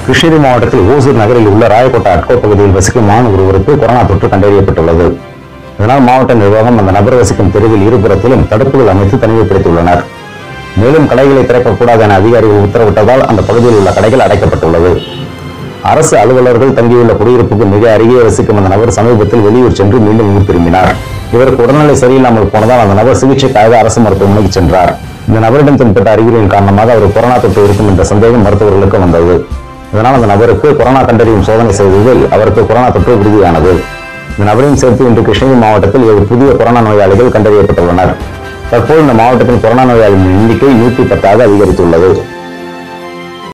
கிருஷ்ணகிரி மாவட்டத்தில் ஓசூர் நகரில் உள்ள ராயக்கோட்டை அட்கோ பகுதியில் வசிக்கும் மாணவ ஒருவருக்கு கொரோனா தொற்று கண்டறியப்பட்டுள்ளது இதனால் மாவட்ட நிர்வாகம் அந்த நபர் வசிக்கும் தெருவில் இருபுறத்திலும் தடுப்புகள் அமைத்து தனிமைப்படுத்தியுள்ளனர் மேலும் கடைகளை திறக்கக்கூடாது என அதிகாரிகள் உத்தரவிட்டதால் அந்த பகுதியில் உள்ள கடைகள் அடைக்கப்பட்டுள்ளது அரசு அலுவலர்கள் தங்கியுள்ள குடியிருப்புக்கு மிக அருகே வசிக்கும் அந்த நபர் சமீபத்தில் வெளியூர் சென்று மீண்டும் ஊர் திரும்பினார் இவருக்கு உடல்நிலை சரியில்லாமல் போனதால் அந்த நபர் சிகிச்சைக்காக அரசு மருத்துவமனைக்கு சென்றார் இந்த நபரிடம் தென்பட்ட அறிகுறியின் காரணமாக அவர் கொரோனா தொற்று இருக்கும் என்ற சந்தேகம் மருத்துவர்களுக்கு வந்தது இதனால் அந்த நபருக்கு கொரோனா கண்டறியும் சோதனை செய்ததில் அவருக்கு கொரோனா தொற்று உறுதியானது இந்த நபரையும் சேர்த்து இன்று கிருஷ்ணகிரி மாவட்டத்தில் ஏழு புதிய கொரோனா நோயாளிகள் கண்டறியப்பட்டுள்ளனர் தற்போது இந்த மாவட்டத்தில் கொரோனா நோயாளிகளின் எண்ணிக்கை நூற்றி பத்தாக அதிகரித்துள்ளது